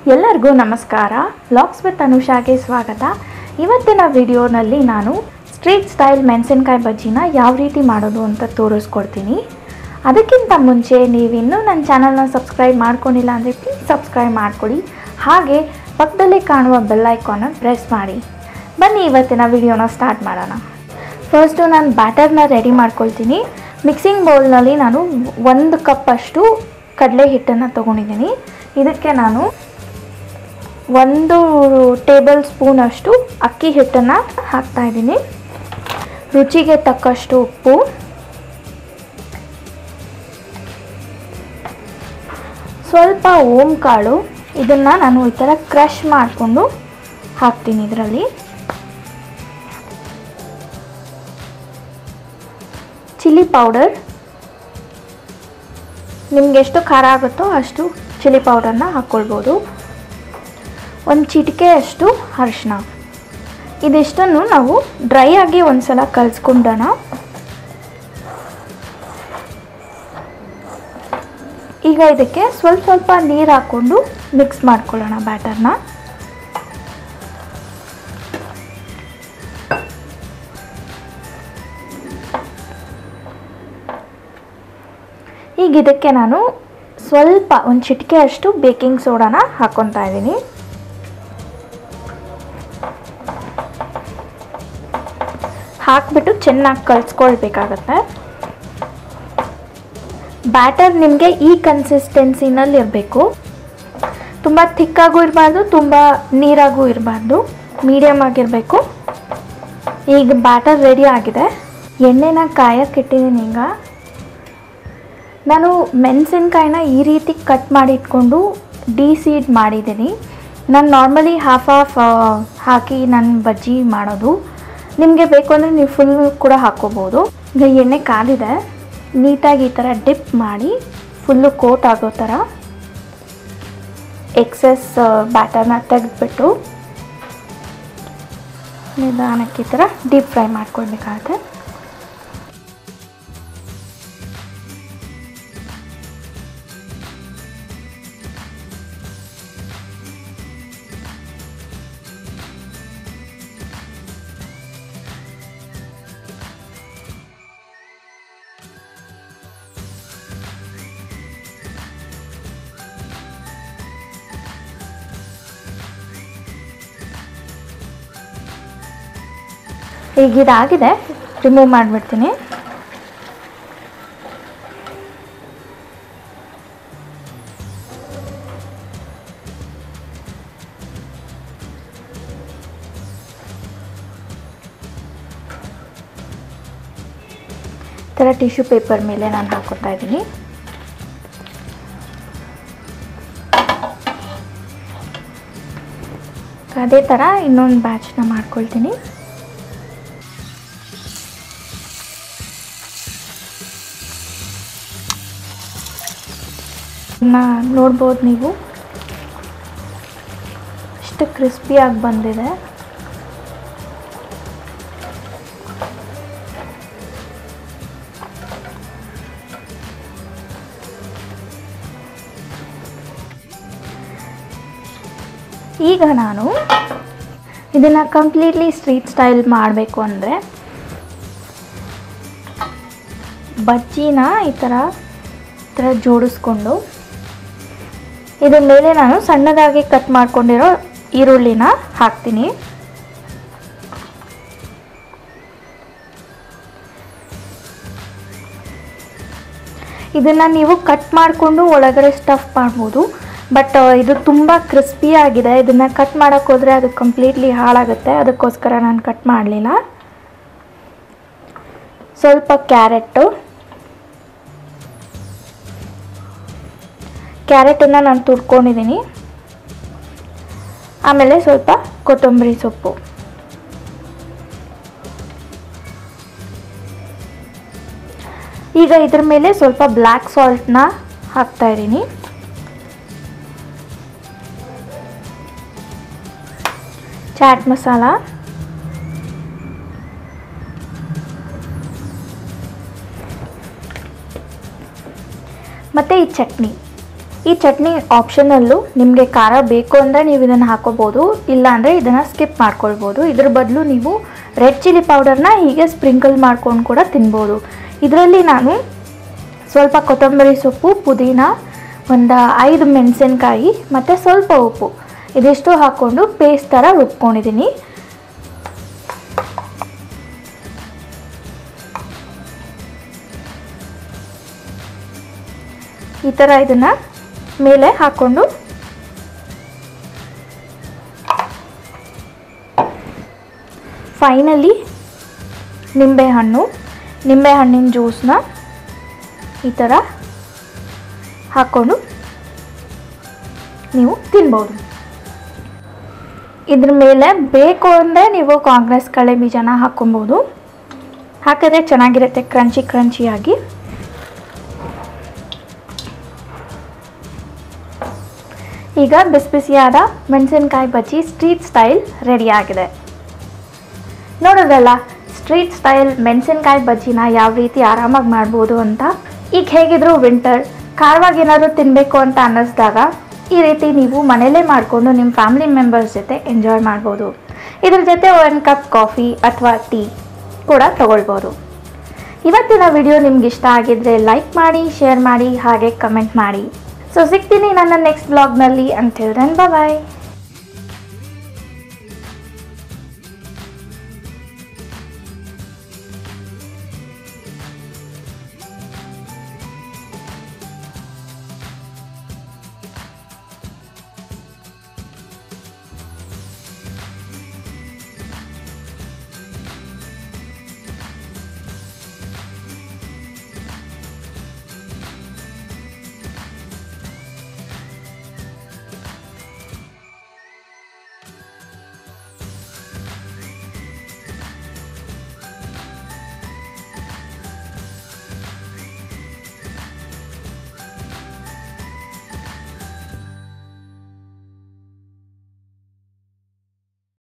ಎಲ್ಲರಿಗೂ ನಮಸ್ಕಾರ blogs with ಅನುಷಾಗೆ ಸ್ವಾಗತ ಇವತ್ತಿನ ವಿಡಿಯೋನಲ್ಲಿ ನಾನು ಸ್ಟ್ರೀಟ್ ಸ್ಟೈಲ್ ಮೆಣಸಿನ್ಕಾಯಿ ಬಜ್ಜಿನ ಯಾವ ರೀತಿ ಮಾಡೋದು ಅಂತ ತೋರಿಸ್ಕೊಡ್ತೀನಿ ಅದಕ್ಕಿಂತ ಮುಂಚೆ ನೀವಿನ್ನೂ ನನ್ನ ಚಾನಲ್ನ ಸಬ್ಸ್ಕ್ರೈಬ್ ಮಾಡ್ಕೊಂಡಿಲ್ಲ ಅಂದರೆ ಪ್ಲೀಸ್ ಸಬ್ಸ್ಕ್ರೈಬ್ ಮಾಡ್ಕೊಳ್ಳಿ ಹಾಗೆ ಪಕ್ಕದಲ್ಲೇ ಕಾಣುವ ಬೆಲ್ ಐಕಾನ ಪ್ರೆಸ್ ಮಾಡಿ ಬನ್ನಿ ಇವತ್ತಿನ ವಿಡಿಯೋನ ಸ್ಟಾರ್ಟ್ ಮಾಡೋಣ ಫಸ್ಟು ನಾನು ಬ್ಯಾಟರ್ನ ರೆಡಿ ಮಾಡ್ಕೊಳ್ತೀನಿ ಮಿಕ್ಸಿಂಗ್ ಬೌಲ್ನಲ್ಲಿ ನಾನು ಒಂದು ಕಪ್ಪಷ್ಟು ಕಡಲೆ ಹಿಟ್ಟನ್ನು ತೊಗೊಂಡಿದ್ದೀನಿ ಇದಕ್ಕೆ ನಾನು ಒಂದು ಟೇಬಲ್ ಸ್ಪೂನಷ್ಟು ಅಕ್ಕಿ ಹಿಟ್ಟನ್ನು ಹಾಕ್ತಾಯಿದ್ದೀನಿ ರುಚಿಗೆ ತಕ್ಕಷ್ಟು ಉಪ್ಪು ಸ್ವಲ್ಪ ಓಂ ಕಾಳು ಇದನ್ನು ನಾನು ಈ ಥರ ಕ್ರಷ್ ಮಾಡಿಕೊಂಡು ಹಾಕ್ತೀನಿ ಇದರಲ್ಲಿ ಚಿಲ್ಲಿ ಪೌಡರ್ ನಿಮ್ಗೆ ಎಷ್ಟು ಖಾರ ಆಗುತ್ತೋ ಅಷ್ಟು ಚಿಲ್ಲಿ ಪೌಡರ್ನ ಹಾಕ್ಕೊಳ್ಬೋದು ಒಂದು ಚಿಟಿಕೆ ಅಷ್ಟು ಅರಿಶಿನ ಇದಿಷ್ಟನ್ನು ನಾವು ಡ್ರೈ ಆಗಿ ಒಂದ್ಸಲ ಕಲಿಸ್ಕೊಂಡೋಣ ಈಗ ಇದಕ್ಕೆ ಸ್ವಲ್ಪ ಸ್ವಲ್ಪ ನೀರು ಹಾಕ್ಕೊಂಡು ಮಿಕ್ಸ್ ಮಾಡ್ಕೊಳ್ಳೋಣ ಬ್ಯಾಟರ್ನ ಈಗ ಇದಕ್ಕೆ ನಾನು ಸ್ವಲ್ಪ ಒಂದು ಚಿಟಿಕೆ ಅಷ್ಟು ಬೇಕಿಂಗ್ ಸೋಡಾನ ಹಾಕ್ಕೊತಾ ಇದ್ದೀನಿ ಹಾಕ್ಬಿಟ್ಟು ಚೆನ್ನಾಗಿ ಕಲಿಸ್ಕೊಳ್ಬೇಕಾಗತ್ತೆ ಬ್ಯಾಟರ್ ನಿಮಗೆ ಈ ಕನ್ಸಿಸ್ಟೆನ್ಸಿನಲ್ಲಿ ಇರಬೇಕು ತುಂಬ ಥಿಕ್ಕಾಗೂ ಇರಬಾರ್ದು ತುಂಬ ನೀರಾಗೂ ಇರಬಾರ್ದು ಮೀಡಿಯಮ್ ಆಗಿರಬೇಕು ಈಗ ಬ್ಯಾಟರ್ ರೆಡಿ ಆಗಿದೆ ಎಣ್ಣೆನ ಕಾಯಕ್ಕೆ ಇಟ್ಟಿದ್ದೀನಿ ಈಗ ನಾನು ಮೆಣಸಿನ್ಕಾಯಿನ ಈ ರೀತಿ ಕಟ್ ಮಾಡಿ ಇಟ್ಕೊಂಡು ಡಿ ಸೀಡ್ ಮಾಡಿದ್ದೀನಿ ನಾನು ನಾರ್ಮಲಿ ಹಾಫ್ ಹಾಫ್ ಹಾಕಿ ನಾನು ಬಜ್ಜಿ ಮಾಡೋದು ನಿಮಗೆ ಬೇಕು ಅಂದರೆ ನೀವು ಫುಲ್ ಕೂಡ ಹಾಕ್ಕೋಬೋದು ಈಗ ಎಣ್ಣೆ ಕಾದಿದೆ ನೀಟಾಗಿ ಈ ಥರ ಡಿಪ್ ಮಾಡಿ ಫುಲ್ಲು ಕೋಟ್ ಆಗೋ ಥರ ಎಕ್ಸೆಸ್ ಬ್ಯಾಟರ್ನ ತೆಗೆದ್ಬಿಟ್ಟು ನಿಧಾನಕ್ಕೆ ಈ ಥರ ಡೀಪ್ ಫ್ರೈ ಮಾಡ್ಕೊಳ್ಬೇಕಾಗತ್ತೆ ಈಗ ಇದಾಗಿದೆ ರಿಮೂವ್ ಮಾಡಿಬಿಡ್ತೀನಿ ಈ ಥರ ಟಿಶ್ಯೂ ಪೇಪರ್ ಮೇಲೆ ನಾನು ಹಾಕೋತಾ ಇದ್ದೀನಿ ಅದೇ ಥರ ಇನ್ನೊಂದು ಬ್ಯಾಚ್ನ ಮಾಡ್ಕೊಳ್ತೀನಿ ನೋಡ್ಬೋದು ನೀವು ಎಷ್ಟು ಕ್ರಿಸ್ಪಿಯಾಗಿ ಬಂದಿದೆ ಈಗ ನಾನು ಇದನ್ನು ಕಂಪ್ಲೀಟ್ಲಿ ಸ್ಟ್ರೀಟ್ ಸ್ಟೈಲ್ ಮಾಡಬೇಕು ಅಂದರೆ ಬಜ್ಜಿನ ಈ ಥರ ಈ ಥರ ಜೋಡಿಸ್ಕೊಂಡು ಇದ್ರ ಮೇಲೆ ನಾನು ಸಣ್ಣದಾಗಿ ಕಟ್ ಮಾಡ್ಕೊಂಡಿರೋ ಈರುಳ್ಳಿನ ಹಾಕ್ತೀನಿ ಇದನ್ನು ನೀವು ಕಟ್ ಮಾಡಿಕೊಂಡು ಒಳಗಡೆ ಸ್ಟಫ್ ಮಾಡ್ಬೋದು ಬಟ್ ಇದು ತುಂಬ ಕ್ರಿಸ್ಪಿ ಆಗಿದೆ ಇದನ್ನು ಕಟ್ ಮಾಡೋಕ್ಕೆ ಹೋದರೆ ಅದು ಕಂಪ್ಲೀಟ್ಲಿ ಹಾಳಾಗುತ್ತೆ ಅದಕ್ಕೋಸ್ಕರ ನಾನು ಕಟ್ ಮಾಡಲಿಲ್ಲ ಸ್ವಲ್ಪ ಕ್ಯಾರೆಟು ಕ್ಯಾರೆಟನ್ನು ನಾನು ತುರ್ಕೊಂಡಿದ್ದೀನಿ ಆಮೇಲೆ ಸ್ವಲ್ಪ ಕೊತ್ತಂಬರಿ ಸೊಪ್ಪು ಈಗ ಇದ್ರ ಮೇಲೆ ಸ್ವಲ್ಪ ಬ್ಲ್ಯಾಕ್ ಸಾಲ್ಟ್ನ ಹಾಕ್ತಾ ಇದ್ದೀನಿ ಚಾಟ್ ಮಸಾಲ ಮತ್ತು ಈ ಚಟ್ನಿ ಈ ಚಟ್ನಿ ಆಪ್ಷನಲ್ಲು ನಿಮಗೆ ಖಾರ ಬೇಕು ಅಂದರೆ ನೀವು ಇದನ್ನು ಹಾಕೋಬೋದು ಇಲ್ಲಾಂದರೆ ಇದನ್ನು ಸ್ಕಿಪ್ ಮಾಡ್ಕೊಳ್ಬೋದು ಇದ್ರ ಬದಲು ನೀವು ರೆಡ್ ಚಿಲ್ಲಿ ಪೌಡರ್ನ ಹೀಗೆ ಸ್ಪ್ರಿಂಕಲ್ ಮಾಡ್ಕೊಂಡು ಕೂಡ ತಿನ್ಬೋದು ಇದರಲ್ಲಿ ನಾನು ಸ್ವಲ್ಪ ಕೊತ್ತಂಬರಿ ಸೊಪ್ಪು ಪುದೀನ ಒಂದು ಐದು ಮೆಣಸಿನ್ಕಾಯಿ ಮತ್ತು ಸ್ವಲ್ಪ ಉಪ್ಪು ಇದಿಷ್ಟು ಹಾಕ್ಕೊಂಡು ಪೇಸ್ಟ್ ಥರ ರುಬ್ಕೊಂಡಿದ್ದೀನಿ ಈ ಥರ ಇದನ್ನು ಮೇಲೆ ಹಾಕ್ಕೊಂಡು ಫೈನಲಿ ನಿಂಬೆಹಣ್ಣು ನಿಂಬೆಹಣ್ಣಿನ ಜ್ಯೂಸನ್ನ ಈ ಥರ ಹಾಕ್ಕೊಂಡು ನೀವು ತಿನ್ಬೋದು ಇದ್ರ ಮೇಲೆ ಬೇಕು ಅಂದರೆ ನೀವು ಕಾಂಗ್ರೆಸ್ ಕಳೆ ಬೀಜನ ಹಾಕ್ಕೊಬೋದು ಹಾಕಿದ್ರೆ ಚೆನ್ನಾಗಿರುತ್ತೆ ಕ್ರಂಚಿ ಕ್ರಂಚಿಯಾಗಿ ಈಗ ಬಿಸಿ ಬಿಸಿಯಾದ ಮೆಣಸಿನ್ಕಾಯಿ ಬಜ್ಜಿ ಸ್ಟ್ರೀಟ್ ಸ್ಟೈಲ್ ರೆಡಿಯಾಗಿದೆ ನೋಡೋದಲ್ಲ ಸ್ಟ್ರೀಟ್ ಸ್ಟೈಲ್ ಮೆಣಸಿನ್ಕಾಯಿ ಬಜ್ಜಿನ ಯಾವ ರೀತಿ ಆರಾಮಾಗಿ ಮಾಡ್ಬೋದು ಅಂತ ಈಗ ಹೇಗಿದ್ರು ವಿಂಟರ್ ಖಾರವಾಗಿ ಏನಾದರೂ ತಿನ್ನಬೇಕು ಅಂತ ಅನ್ನಿಸ್ದಾಗ ಈ ರೀತಿ ನೀವು ಮನೇಲೇ ಮಾಡಿಕೊಂಡು ನಿಮ್ಮ ಫ್ಯಾಮಿಲಿ ಮೆಂಬರ್ಸ್ ಜೊತೆ ಎಂಜಾಯ್ ಮಾಡ್ಬೋದು ಇದ್ರ ಜೊತೆ ಒಂದು ಕಪ್ ಕಾಫಿ ಅಥವಾ ಟೀ ಕೂಡ ತಗೊಳ್ಬೋದು ಇವತ್ತಿನ ವಿಡಿಯೋ ನಿಮ್ಗೆ ಇಷ್ಟ ಆಗಿದ್ರೆ ಲೈಕ್ ಮಾಡಿ ಶೇರ್ ಮಾಡಿ ಹಾಗೆ ಕಮೆಂಟ್ ಮಾಡಿ ಸೊ ಸಿಗ್ತೀನಿ ನನ್ನ ನೆಕ್ಸ್ಟ್ ಬ್ಲಾಗ್ನಲ್ಲಿ ಅಂಟಿಲ್ ದೆನ್ ಬಾಯ್